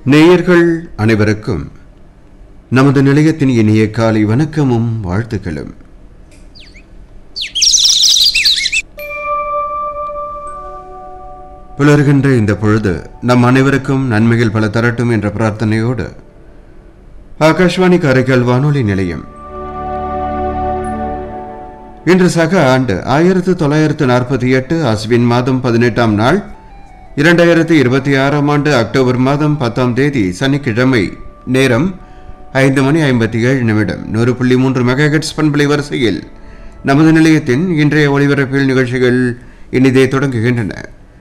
நேயர்கள் அனைவருக்கும் நமது நிலையத்தின் இனிய காலை வணக்கமும் வாழ்த்துக்களும் புலர்கின்ற இந்த பொழுது நம் அனைவருக்கும் நன்மைகள் பல தரட்டும் என்ற பிரார்த்தனையோடு ஆகாஷ்வாணி காரைக்கால் வானொலி நிலையம் இன்று சக ஆண்டு ஆயிரத்து தொள்ளாயிரத்து நாற்பத்தி எட்டு அஸ்வின் மாதம் பதினெட்டாம் நாள் இரண்டாயிரத்து இருபத்தி ஆறாம் ஆண்டு அக்டோபர் மாதம் பத்தாம் தேதி சனிக்கிழமை நேரம் ஐந்து மணி ஐம்பத்தி ஏழு நிமிடம் நூறு புள்ளி மூன்று மெகாஹெட்ஸ் பண்பலை வரிசையில் நமது நிலையத்தின் இன்றைய ஒளிபரப்பில் நிகழ்ச்சிகள் இனிதே தொடங்குகின்றன